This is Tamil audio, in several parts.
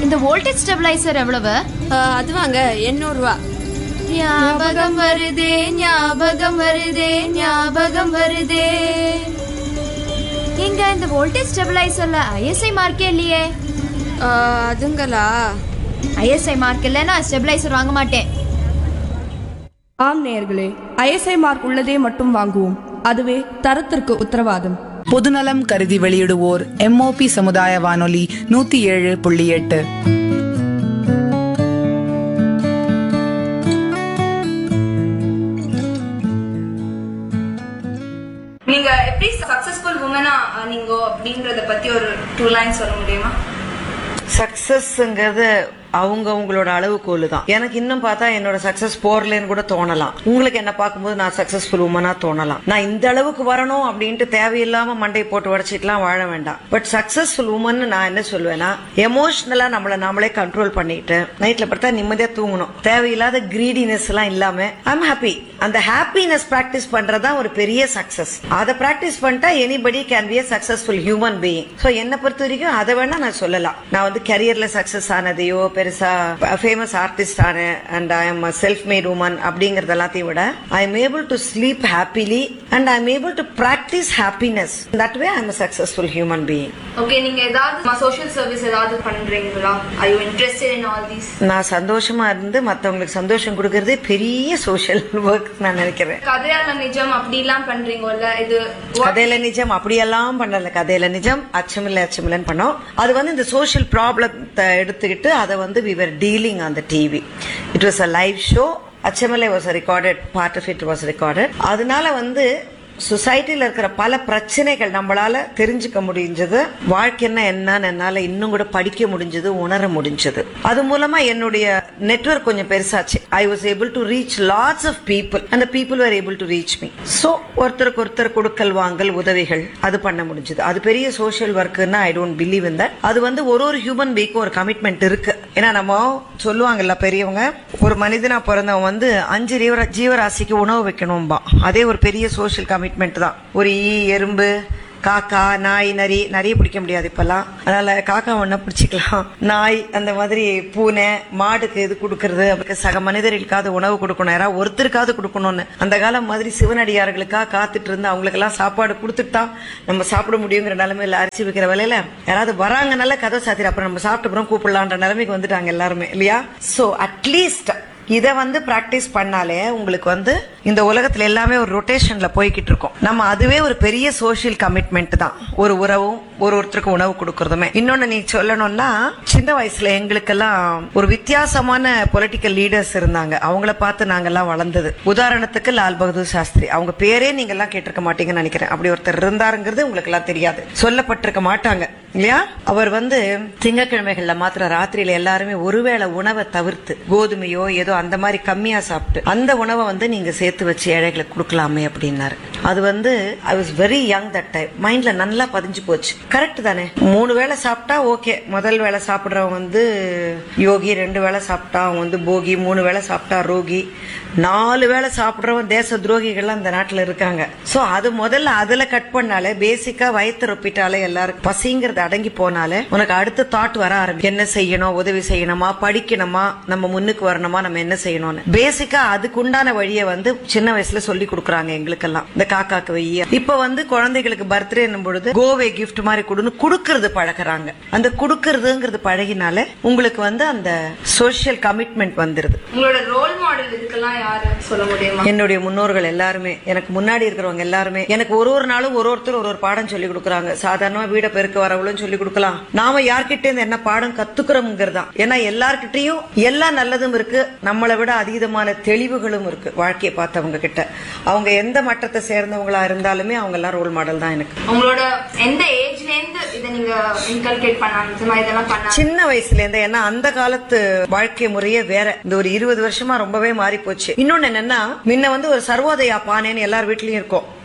இந்த வோல்டேஜ் ஸ்டெபிளைசர் எவ்வளவு அது வாங்க எண்ணூறு ரூபா ஞாபகம் வருதே ஞாபகம் வருதே ஞாபகம் வருதே இங்க இந்த வோல்டேஜ் ஸ்டெபிளைசர்ல ஐஎஸ்ஐ மார்க்கே இல்லையே ஆ, அதுங்களா ஐஎஸ்ஐ மார்க் இல்லைன்னா ஸ்டெபிளைசர் வாங்க மாட்டேன் ஆம் நேயர்களே ஐஎஸ்ஐ மார்க் உள்ளதே மட்டும் வாங்குவோம் அதுவே தரத்திற்கு உத்தரவாதம் பொதுநலம் கருதி வெளியிடுவோர் எம்ஓபி சமுதாய வானொலி நூத்தி ஏழு புள்ளி எட்டு நீங்க எப்படி சக்சஸ்ஃபுல் உமனா நீங்க அப்படிங்கறத பத்தி ஒரு டூ லைன் சொல்ல முடியுமா சக்சஸ்ங்கிறது அவங்க உங்களோட அளவுகோல் தான் எனக்கு இன்னும் பார்த்தா என்னோட சக்சஸ் போறலன்னு கூட தோணலாம் உங்களுக்கு என்ன பார்க்கும்போது நான் சக்சஸ்ஃபுல் உமனா தோணலாம் நான் இந்த அளவுக்கு வரணும் அப்படின்ட்டு தேவையில்லாம மண்டையை போட்டு உடச்சிட்டுலாம் வாழ வேண்டாம் பட் சக்சஸ்ஃபுல் உமன் நான் என்ன சொல்லுவேன்னா எமோஷனலா நம்மள நாமளே கண்ட்ரோல் பண்ணிட்டு நைட்ல படுத்தா நிம்மதியா தூங்கணும் தேவையில்லாத கிரீடினஸ் எல்லாம் இல்லாம ஐம் ஹாப்பி அந்த ஹாப்பினஸ் பிராக்டிஸ் பண்றதுதான் ஒரு பெரிய சக்சஸ் அதை பிராக்டிஸ் பண்ணிட்டா anybody can be a successful human being so என்ன பொறுத்த வரைக்கும் அதை வேணா நான் சொல்லலாம் நான் வந்து கரியர்ல சக்சஸ் ஆனதையோ பெருசா ஃபேமஸ் ஆர்டிஸ்ட் ஆனேன் and I am self made woman அப்படிங்கறது எல்லாத்தையும் விட I am able to sleep happily and I am able to practice happiness that way I am successful human being okay நீங்க ஏதாவது சோஷியல் சர்வீஸ் ஏதாவது பண்றீங்களா I you interested in all these நான் சந்தோஷமா இருந்து மத்தவங்களுக்கு சந்தோஷம் கொடுக்கறதே பெரிய சோஷியல் ஒர்க் நான் நினைக்கிறேன் கதையால நிஜம் அப்படி எல்லாம் பண்றீங்கல்ல இது what- கதையில நிஜம் அப்படியெல்லாம் பண்ணல கதையில நிஜம் அச்சமில்ல அச்சமில்லன்னு பண்ணோம் அது வந்து இந்த சோஷியல் ப்ராப்ளத்தை எடுத்துக்கிட்டு அதை வந்து we were dealing on the TV it was a live show Achamillai was recorded part of it was recorded அதனால வந்து சொசைட்டில இருக்கிற பல பிரச்சனைகள் நம்மளால தெரிஞ்சுக்க முடிஞ்சது வாழ்க்கைன்னா என்னன்னு என்னால இன்னும் கூட படிக்க முடிஞ்சது உணர முடிஞ்சது அது மூலமா என்னுடைய நெட்வொர்க் கொஞ்சம் பெருசாச்சு I was able to reach lots of people அந்த people are able to reach me so ஒருத்தருக்கு ஒருத்தர் கொடுக்கல் வாங்கல் உதவிகள் அது பண்ண முடிஞ்சது அது பெரிய சோஷியல் ஒர்க்குன்னா I don't believe in that அது வந்து ஒரு ஒரு ஹியூமன் பீக்கும் ஒரு கமிட்மெண்ட் இருக்கு ஏன்னா நம்ம சொல்லுவாங்கல்ல பெரியவங்க ஒரு மனிதனா பிறந்தவன் வந்து அஞ்சு ஜீவரா- ஜீவராசிக்கு உணவு வைக்கணும்பா அதே ஒரு பெரிய சோஷியல் கமிட்மெண்ட் தான் ஒரு ஈ எறும்பு காக்கா நாய் நரி நிறைய பிடிக்க முடியாது இப்பெல்லாம் அதனால காக்கா ஒண்ணா பிடிச்சிக்கலாம் நாய் அந்த மாதிரி பூனை மாடுக்கு இது கொடுக்கறது அதுக்கு சக மனிதர்களுக்காவது உணவு கொடுக்கணும் யாராவது ஒருத்தருக்காவது கொடுக்கணும்னு அந்த காலம் மாதிரி சிவனடியார்களுக்காக காத்துட்டு இருந்து அவங்களுக்கு எல்லாம் சாப்பாடு கொடுத்துட்டு தான் நம்ம சாப்பிட முடியுங்கிற நிலைமையில அரிசி வைக்கிற வேலையில யாராவது வராங்கனால கதை சாத்திர அப்புறம் நம்ம சாப்பிட்ட அப்புறம் கூப்பிடலான்ற நிலைமைக்கு வந்துட்டாங்க எல்லாருமே இல்லையா சோ அட்லீஸ்ட் இத வந்து பிராக்டிஸ் பண்ணாலே உங்களுக்கு வந்து இந்த உலகத்துல எல்லாமே ஒரு ரொட்டேஷன்ல போய்கிட்டு இருக்கும் நம்ம அதுவே ஒரு பெரிய சோஷியல் கமிட்மெண்ட் தான் ஒரு உறவும் ஒரு ஒருத்தருக்கு உணவு கொடுக்கறதுமே இன்னொன்னு நீ சொல்லணும்னா சின்ன வயசுல எங்களுக்கெல்லாம் ஒரு வித்தியாசமான பொலிட்டிக்கல் லீடர்ஸ் இருந்தாங்க அவங்கள பார்த்து நாங்கெல்லாம் வளர்ந்தது உதாரணத்துக்கு லால் பகதூர் சாஸ்திரி அவங்க பேரே நீங்க எல்லாம் கேட்டிருக்க மாட்டீங்கன்னு நினைக்கிறேன் அப்படி ஒருத்தர் இருந்தாருங்கிறது உங்களுக்கு எல்லாம் தெரியாது சொல்லப்பட்டிருக்க மாட்டாங்க இல்லையா அவர் வந்து திங்கக்கிழமைகள்ல மாத்திர ராத்திரியில எல்லாருமே ஒருவேளை உணவை தவிர்த்து கோதுமையோ ஏதோ அந்த மாதிரி கம்மியா சாப்பிட்டு அந்த உணவை வந்து நீங்க சேர்த்து வச்சு ஏழைகளுக்கு கொடுக்கலாமே அப்படின்னாரு அது வந்து I was very young that time மைண்ட்ல நல்லா பதிஞ்சு போச்சு கரெக்ட் தானே மூணு வேளை சாப்பிட்டா ஓகே முதல் வேளை சாப்பிடுறவன் வந்து யோகி ரெண்டு வேளை சாப்பிட்டா அவன் வந்து போகி மூணு வேளை சாப்பிட்டா ரோகி நாலு வேளை சாப்பிடுறவன் தேச துரோகிகள்லாம் இந்த நாட்டுல இருக்காங்க சோ அது முதல்ல அதுல கட் பண்ணாலே பேசிக்கா வயிற்று ரொப்பிட்டாலே எல்லாருக்கும் பசிங்கிறது அடங்கி போனாலே உனக்கு அடுத்த தாட் வர ஆரம்பிக்கும் என்ன செய்யணும் உதவி செய்யணுமா படிக்கணுமா நம்ம முன்னுக்கு வரணுமா நம்ம என்ன செய்யணும்னு பேசிக்கா அதுக்குண்டான வழியை வந்து சின்ன வயசுல சொல்லி கொடுக்குறாங்க எங்களுக்கெல்லாம் இந்த காக்காக்கு வெய்ய இப்ப வந்து குழந்தைகளுக்கு பர்த்டே பொழுது கோவே கிஃப்ட் மாதிரி கொடுன்னு குடுக்கறது பழகுறாங்க அந்த குடுக்கறதுங்கிறது பழகினாலே உங்களுக்கு வந்து அந்த சோஷியல் கமிட்மெண்ட் வந்துருது உங்களோட ரோல் மாடல் இதுக்கெல்லாம் யாரு சொல்ல முடியுமா என்னுடைய முன்னோர்கள் எல்லாருமே எனக்கு முன்னாடி இருக்கிறவங்க எல்லாருமே எனக்கு ஒரு ஒரு நாளும் ஒரு ஒருத்தர் ஒரு ஒரு பாடம் சொல்லி கொடுக்குறாங்க சாதாரணமா வீட பெருக்க வரவளும் சொல்லி கொடுக்கலாம் நாம யார்கிட்ட இருந்து என்ன பாடம் கத்துக்கிறோம்ங்கிறது தான் ஏன்னா எல்லார்கிட்டயும் எல்லா நல்லதும் இருக்கு நம்மளை விட அதீதமான தெளிவுகளும் இருக்கு வாழ்க்கையை பார்த்தவங்க கிட்ட அவங்க எந்த மட்டத்தை சேர்ந்தவங்களா இருந்தாலுமே அவங்க எல்லாம் ரோல் மாடல் தான் எனக்கு உங்களோட எந்த ஏஜ்ல இருந்து இதை நீங்க இன்கல்கேட் பண்ணாங்க இந்த மாதிரி இதெல்லாம் பண்ணாங்க சின்ன வயசுல இருந்து ஏன்னா அந்த காலத்து வாழ்க்கை முறையே வேற இந்த ஒரு இருபது வருஷமா ரொம்பவே மாறி போச்சு இன்னொன்னு என்னன்னா முன்ன வந்து ஒரு சர்வோதயா பானைன்னு எல்லார் வீட்லயும் இருக்கும்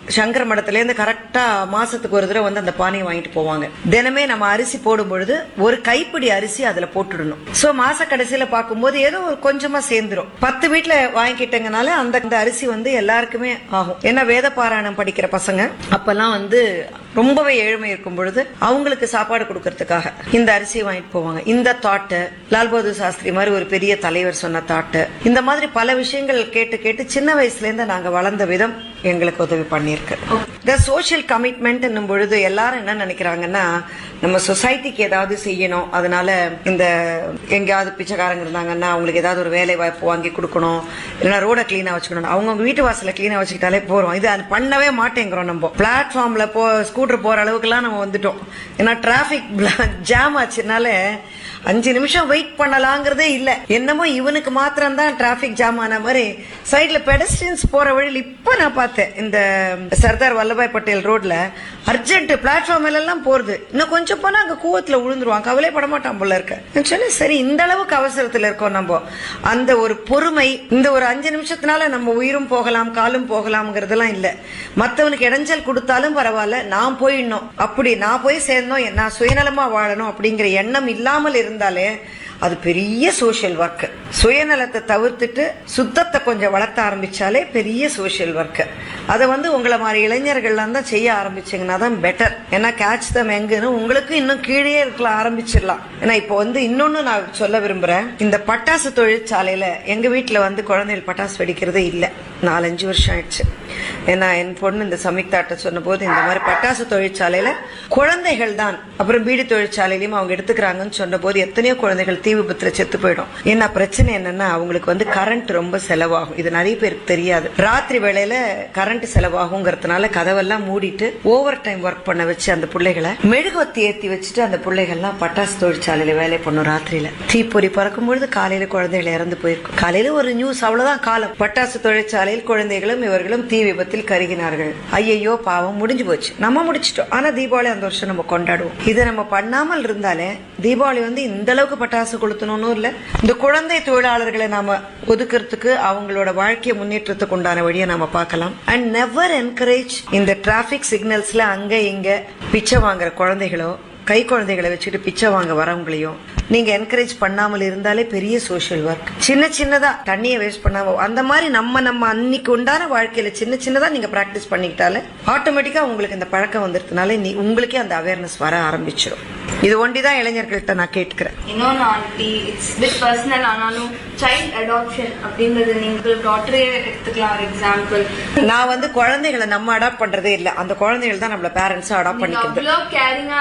சங்கர மடத்துல இருந்து கரெக்டா மாசத்துக்கு ஒரு தடவை வந்து அந்த பானையை வாங்கிட்டு போவாங்க தினமே நம்ம அரிசி போடும் பொழுது ஒரு கைப்பிடி அரிசி அதுல போட்டுடணும் சோ மாச கடைசியில பார்க்கும்போது ஏதோ ஒரு கொஞ்சமா சேர்ந்துரும் பத்து வீட்டுல வாங்கிக்கிட்டங்கனால அந்த அந்த அரிசி வந்து எல்லாருக்குமே ஆகும் ஏன்னா வேத பாராயணம் படிக்கிற பசங்க அப்பெல்லாம் வந்து ரொம்பவே ஏழ்மை இருக்கும் பொழுது அவங்களுக்கு சாப்பாடு கொடுக்கறதுக்காக இந்த அரிசியை வாங்கிட்டு போவாங்க இந்த தாட்டு லால் பகதூர் சாஸ்திரி மாதிரி ஒரு பெரிய தலைவர் சொன்ன தாட்டு இந்த மாதிரி பல விஷயங்கள் கேட்டு கேட்டு சின்ன வயசுல இருந்து நாங்க வளர்ந்த விதம் எங்களுக்கு உதவி பண்ணியிருக்கு இந்த சோஷியல் கமிட்மெண்ட் என்னும் பொழுது எல்லாரும் என்ன நினைக்கிறாங்கன்னா நம்ம சொசைட்டிக்கு ஏதாவது செய்யணும் அதனால இந்த எங்கேயாவது பிச்சைக்காரங்க இருந்தாங்கன்னா அவங்களுக்கு ஏதாவது ஒரு வேலை வாய்ப்பு வாங்கி கொடுக்கணும் இல்லைன்னா ரோட கிளீனா வச்சுக்கணும் அவங்க வீட்டு வாசல கிளீனா வச்சுக்கிட்டாலே போறோம் இது அது பண்ணவே மாட்டேங்கிறோம் நம்ம பிளாட்ஃபார்ம்ல போ ஸ்கூட்டர் போற அளவுக்குலாம் நம்ம வந்துட்டோம் ஏன்னா டிராபிக் ஜாம் ஆச்சுனால அஞ்சு நிமிஷம் வெயிட் பண்ணலாங்கிறதே இல்ல என்னமோ இவனுக்கு மாத்திரம் தான் டிராபிக் ஜாம் ஆன மாதிரி சைடுல பெடஸ்டியன்ஸ் போற வழியில் இப்ப நான் பார்த்தேன் இந்த சர்தார் வல்லபாய் பட்டேல் ரோட்ல அர்ஜென்ட் பிளாட்ஃபார்ம் எல்லாம் போறது இன்னும் கொஞ்சம் போனா அங்க கூவத்துல விழுந்துருவான் கவலைப்பட மாட்டான் போல இருக்க நான் சொன்னேன் சரி இந்த அளவுக்கு அவசரத்துல இருக்கோம் நம்ம அந்த ஒரு பொறுமை இந்த ஒரு அஞ்சு நிமிஷத்தினால நம்ம உயிரும் போகலாம் காலும் போகலாம்ங்கிறதெல்லாம் இல்ல மத்தவனுக்கு இடைஞ்சல் கொடுத்தாலும் பரவாயில்ல நான் போயிடணும் அப்படி நான் போய் சேர்ந்தோம் நான் சுயநலமா வாழணும் அப்படிங்கிற எண்ணம் இல்லாமல் இருந்தாலே அது பெரிய சோஷியல் ஒர்க் சுயநலத்தை தவிர்த்துட்டு சுத்தத்தை கொஞ்சம் வளர்த்த ஆரம்பிச்சாலே பெரிய சோஷியல் ஒர்க் அதை வந்து உங்களை மாதிரி இளைஞர்கள்லாம் தான் செய்ய ஆரம்பிச்சீங்கன்னா தான் பெட்டர் ஏன்னா கேட்ச் தம் எங்குன்னு உங்களுக்கு இன்னும் கீழே இருக்கலாம் ஆரம்பிச்சிடலாம் ஏன்னா இப்போ வந்து இன்னொன்னு நான் சொல்ல விரும்புறேன் இந்த பட்டாசு தொழிற்சாலையில எங்க வீட்டுல வந்து குழந்தைகள் பட்டாசு வெடிக்கிறதே இல்ல நாலஞ்சு வருஷம் ஆயிடுச்சு ஏன்னா என் பொண்ணு இந்த சமிக்தாட்ட சொன்ன போது இந்த மாதிரி பட்டாசு தொழிற்சாலையில குழந்தைகள் தான் அப்புறம் பீடி தொழிற்சாலையிலயும் அவங்க எடுத்துக்கிறாங்கன்னு சொன்ன போது எத்தனையோ குழந்தைகள் தீ விபத்துல செத்து போயிடும் ஏன்னா பிரச்சனை என்னன்னா அவங்களுக்கு வந்து கரண்ட் ரொம்ப செலவாகும் இது நிறைய பேருக்கு தெரியாது ராத்திரி வேளையில கரண்ட் செலவாகுங்கிறதுனால கதவெல்லாம் மூடிட்டு ஓவர் டைம் ஒர்க் பண்ண வச்சு அந்த பிள்ளைகளை மெழுகுவத்தி ஏத்தி வச்சுட்டு அந்த பிள்ளைகள்லாம் பட்டாசு தொழிற்சாலையில வேலை பண்ணும் ராத்திரியில தீப்பொறி பறக்கும் பொழுது காலையில குழந்தைகள் இறந்து போயிருக்கும் காலையில ஒரு நியூஸ் அவ்வளவுதான் காலம் பட்டாசு தொழிற்சாலையில் குழந்தைகளும் இவர்களும் தீ விபத்தில் கருகினார்கள் ஐயையோ பாவம் முடிஞ்சு போச்சு நம்ம முடிச்சிட்டோம் ஆனா தீபாவளி அந்த வருஷம் நம்ம கொண்டாடுவோம் இதை நம்ம பண்ணாமல் இருந்தாலே தீபாவளி வந்து இந்த அளவுக்கு பட்டாசு கொளுத்தணும்னு இல்ல இந்த குழந்தை தொழிலாளர்களை நாம ஒதுக்குறதுக்கு அவங்களோட வாழ்க்கை முன்னேற்றத்துக்கு உண்டான வழியை நாம பார்க்கலாம் அண்ட் நெவர் என்கரேஜ் இந்த டிராபிக் சிக்னல்ஸ்ல அங்க இங்க பிச்சை வாங்குற குழந்தைகளோ கை குழந்தைகளை வச்சுட்டு பிச்சை வாங்க வரவங்களையும் நீங்க என்கரேஜ் பண்ணாமல் இருந்தாலே பெரிய சோஷியல் ஒர்க் சின்ன சின்னதா தண்ணியை வேஸ்ட் பண்ணாம அந்த மாதிரி நம்ம நம்ம அன்னைக்கு உண்டான வாழ்க்கையில சின்ன சின்னதா நீங்க பிராக்டிஸ் பண்ணிக்கிட்டாலே ஆட்டோமேட்டிக்கா உங்களுக்கு இந்த பழக்கம் வந்துருதுனால நீ உங்களுக்கே அந்த அவேர்னஸ் வர ஆரம்பிச்சிடும் இது ஒண்டிதான் இளைஞர்கள்ட்ட நான் கேட்கிறேன் இன்னொன்று ஆண்டி இட்ஸ் பிட் பர்சனல் ஆனாலும் சைல்ட் அடாப்ஷன் அப்படின்றது நீங்கள் டாக்டரே எடுத்துக்கலாம் ஒரு எக்ஸாம்பிள் நான் வந்து குழந்தைகளை நம்ம அடாப்ட் பண்றதே இல்ல அந்த குழந்தைகள் தான் நம்மள பேரண்ட்ஸ் அடாப்ட் பண்ணிக்கிறது அவ்வளோ கேரிங்கா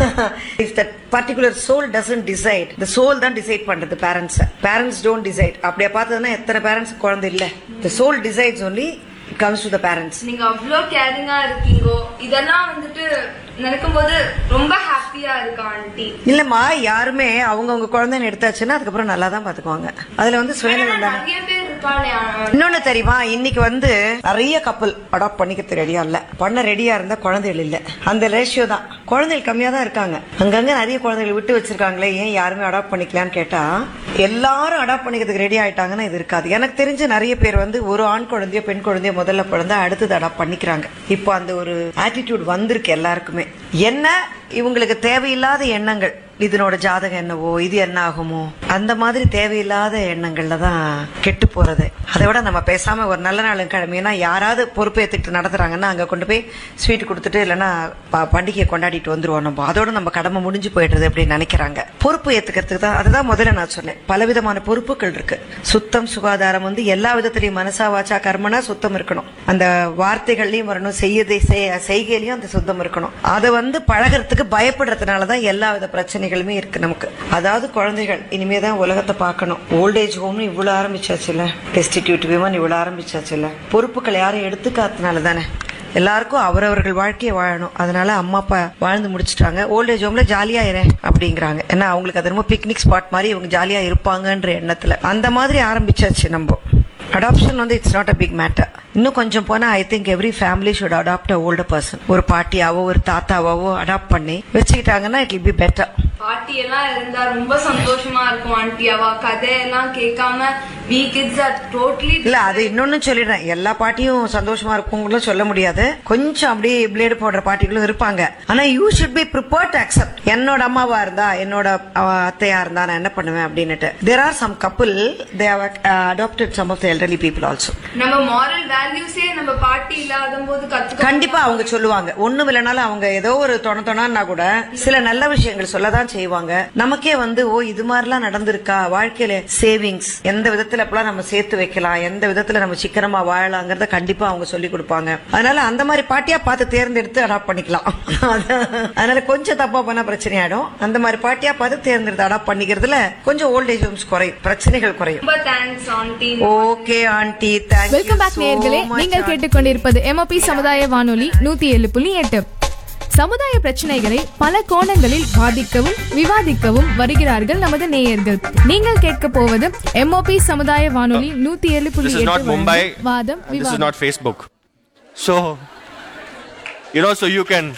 if that particular soul doesn't decide the soul தான் டிசைட் பண்றது பேரண்ட்ஸ் பேரண்ட்ஸ் டோன்ட் டிசைட் அப்படியே பார்த்ததுன்னா எத்தனை பேரண்ட்ஸ் குழந்தை இல்ல the soul decides only comes to the parents நீங்க அவ்வளோ கேரிங்கா இருக்கீங்கோ இதெல்லாம் வந்துட்டு நடக்கும்போது ரொம்ப ஹாப்பியா இருக்கு ஆண்டி இல்லம்மா யாருமே அவங்கவங்க குழந்தைன்னு எடுத்தாச்சுன்னா அதுக்கப்புறம் நல்லா தான் பாத்துக்குவாங்க அதுல வந்து சுயநலம் தானே நிறைய பேர் இருக்காளே இன்னொன்னு தெரியுமா இன்னைக்கு வந்து நிறைய கப்பல் அடாப்ட் பண்ணிக்கிறது ரெடியா இல்ல பண்ண ரெடியா இருந்தா குழந்தைகள் இல்ல அந்த ரேஷியோ தான் குழந்தைகள் கம்மியா தான் இருக்காங்க அங்கங்க நிறைய குழந்தைகள் விட்டு வச்சிருக்காங்களே ஏன் யாருமே அடாப்ட் பண்ணிக்கலாம்னு கேட்டா எல்லாரும் அடாப்ட் பண்ணிக்கிறதுக்கு ரெடி ஆயிட்டாங்கன்னா இது இருக்காது எனக்கு தெரிஞ்ச நிறைய பேர் வந்து ஒரு ஆண் குழந்தையோ பெண் குழந்தையோ முதல்ல பிறந்தா அடுத்தது அடாப்ட் பண்ணிக்கிறாங்க இப்போ அந்த ஒரு ஆட்டிடியூட் வந்திருக்கு எல்லாருக்குமே என்ன இவங்களுக்கு தேவையில்லாத எண்ணங்கள் இதனோட ஜாதகம் என்னவோ இது என்ன ஆகுமோ அந்த மாதிரி தேவையில்லாத எண்ணங்கள்ல தான் கெட்டு போறது அதை விட நம்ம பேசாம ஒரு நல்ல நாள் கிழமைனா யாராவது பொறுப்பேற்றுக்கிட்டு நடத்துறாங்கன்னா அங்க கொண்டு போய் ஸ்வீட் கொடுத்துட்டு இல்லைன்னா ப- பண்டிகையை கொண்டாடிட்டு வந்துருவோம் நம்ம அதோட நம்ம கடமை முடிஞ்சு போயிடுறது அப்படின்னு நினைக்கிறாங்க பொறுப்பு ஏத்துக்கிறதுக்கு தான் அதுதான் முதல்ல நான் சொன்னேன் பலவிதமான பொறுப்புகள் இருக்கு சுத்தம் சுகாதாரம் வந்து எல்லா விதத்திலையும் மனசா வாச்சா கர்மனா சுத்தம் இருக்கணும் அந்த வார்த்தைகள்லயும் வரணும் செய்யதை செய்- செய்கையிலயும் அந்த சுத்தம் இருக்கணும் அதை வந்து பழகிறதுக்கு பயப்படுறதுனாலதான் எல்லா வித பிரச்சனைகளுமே இருக்கு நமக்கு அதாவது குழந்தைகள் இனிமே தான் உலகத்தை பார்க்கணும் ஓல்டேஜ் ஹோம்னு இவ்வளவு ஆரம்பிச்சாச்சுல டெஸ்டிடியூட் விமன் இவ்வளவு ஆரம்பிச்சாச்சுல பொறுப்புகள் யாரும் எடுத்துக்காதனால தானே எல்லாருக்கும் அவரவர்கள் வாழ்க்கையை வாழணும் அதனால அம்மா அப்பா வாழ்ந்து முடிச்சிட்டாங்க ஓல்டேஜ் ஹோம்ல ஜாலியா இரு அப்படிங்கிறாங்க ஏன்னா அவங்களுக்கு அது ரொம்ப பிக்னிக் ஸ்பாட் மாதிரி இவங்க ஜாலியா இருப்பாங்கன்ற எண்ணத்துல அந்த மாதிரி ஆரம்பிச்சாச்சு நம்ம அடாப்ஷன் வந்து it's not a big matter இன்னும் கொஞ்சம் போனா I think every family should adopt a older person ஒரு பாட்டியாவோ ஒரு தாத்தாவாவோ அடாப்ட் பண்ணி வச்சுக்கிட்டாங்கன்னா இட் வில் பி பெட்டர் பாட்டி பாட்டி எல்லாம் இருந்தா ரொம்ப சந்தோஷமா இருக்கும் ஆண்டி அவ கதையெல்லாம் கேட்காம we kids are totally இல்ல அது இன்னொன்னு சொல்லிடுறேன் எல்லா பாட்டியும் சந்தோஷமா இருக்குங்களும் சொல்ல முடியாது கொஞ்சம் அப்படியே பிளேடு போடுற பாட்டிகளும் இருப்பாங்க ஆனா you should be prepare to accept என்னோட அம்மாவா இருந்தா என்னோட அவ அத்தையா இருந்தா நான் என்ன பண்ணுவேன் அப்படின்னுட்டு there are some couple they have adopted some of the elderly people also நம்ம மாரல் வேல்யூஸே நம்ம பாட்டி இல்லாத போது கத்துக்க கண்டிப்பா அவங்க சொல்லுவாங்க ஒண்ணும் இல்லைனாலும் அவங்க ஏதோ ஒரு தொண தொணன்னா கூட சில நல்ல விஷயங்கள் சொல்லதான் செய்வாங்க நமக்கே வந்து ஓ இது மாதிரிலாம் நடந்திருக்கா வாழ்க்கையில சேவிங்ஸ் எந்த விதத்துல எப்பலாம் நம்ம சேர்த்து வைக்கலாம் எந்த விதத்துல நம்ம சிக்கனமா வாழலாங்கிறத கண்டிப்பா அவங்க சொல்லி கொடுப்பாங்க அதனால அந்த மாதிரி பாட்டியா பார்த்து தேர்ந்தெடுத்து அடாப்ட் பண்ணிக்கலாம் அதனால கொஞ்சம் தப்பா பண்ணா பிரச்சனை ஆயிடும் அந்த மாதிரி பாட்டியா பார்த்து தேர்ந்தெடுத்து அடாப்ட் பண்ணிக்கிறதுல கொஞ்சம் ஓல்டேஜ் ஹோம்ஸ் குறையும் பிரச்சனைகள் குறையும் ரொம்ப thanks aunty okay aunty thank welcome back நேயர்களே நீங்கள் கேட்டுக்கொண்டிருப்பது எம்ஓபி சமுதாய வானொலி நூத்தி ஏழு புள்ளி எட்டு சமுதாய பிரச்சனைகளை பல கோணங்களில் வாதிக்கவும் விவாதிக்கவும் வருகிறார்கள் நமது நேயர்கள் நீங்கள் கேட்க போவது எம்ஓபி சமுதாய வானொலி நூத்தி ஏழு புள்ளி This is not எட்டு Mumbai. வழங்கும் வாதம் and This is விவாதம் not Facebook. So, you know, so you can.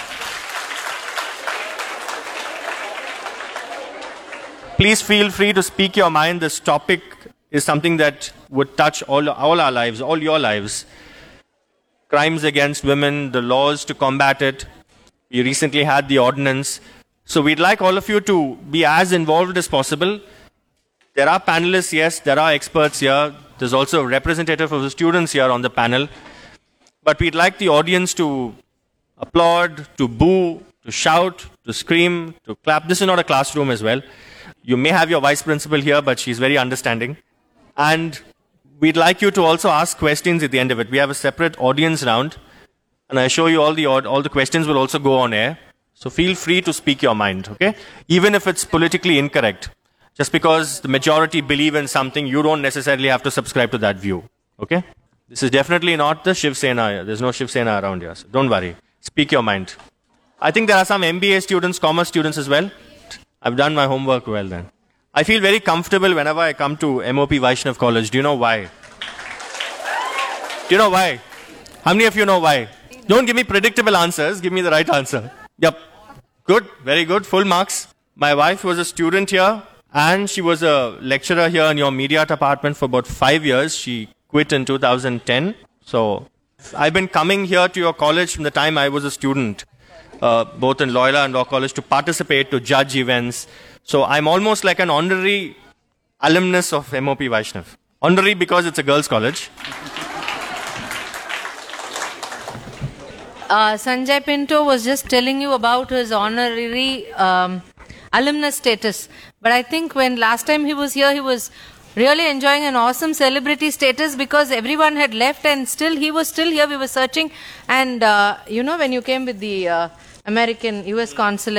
Please feel free to speak your mind. This topic is something that would touch all, all our lives, all your lives. Crimes against women, the laws to combat it. We recently had the ordinance. So, we'd like all of you to be as involved as possible. There are panelists, yes, there are experts here. There's also a representative of the students here on the panel. But we'd like the audience to applaud, to boo, to shout, to scream, to clap. This is not a classroom as well. You may have your vice principal here, but she's very understanding. And we'd like you to also ask questions at the end of it. We have a separate audience round, and I assure you all the all the questions will also go on air. So feel free to speak your mind, okay? Even if it's politically incorrect. Just because the majority believe in something, you don't necessarily have to subscribe to that view, okay? This is definitely not the Shiv Sena. There's no Shiv Sena around here. So don't worry. Speak your mind. I think there are some MBA students, commerce students as well. I've done my homework well then. I feel very comfortable whenever I come to MOP Vaishnav College. Do you know why? Do you know why? How many of you know why? Don't give me predictable answers. Give me the right answer. Yep. Good. Very good. Full marks. My wife was a student here and she was a lecturer here in your media department for about five years. She quit in 2010. So I've been coming here to your college from the time I was a student, uh, both in Loyola and Law College, to participate, to judge events. So I'm almost like an honorary alumnus of MOP Vaishnav. Honorary because it's a girls' college. uh, Sanjay Pinto was just telling you about his honorary um, alumnus status. But I think when last time he was here, he was really enjoying an awesome celebrity status because everyone had left and still he was still here. We were searching. And, uh, you know, when you came with the uh, American US consulate,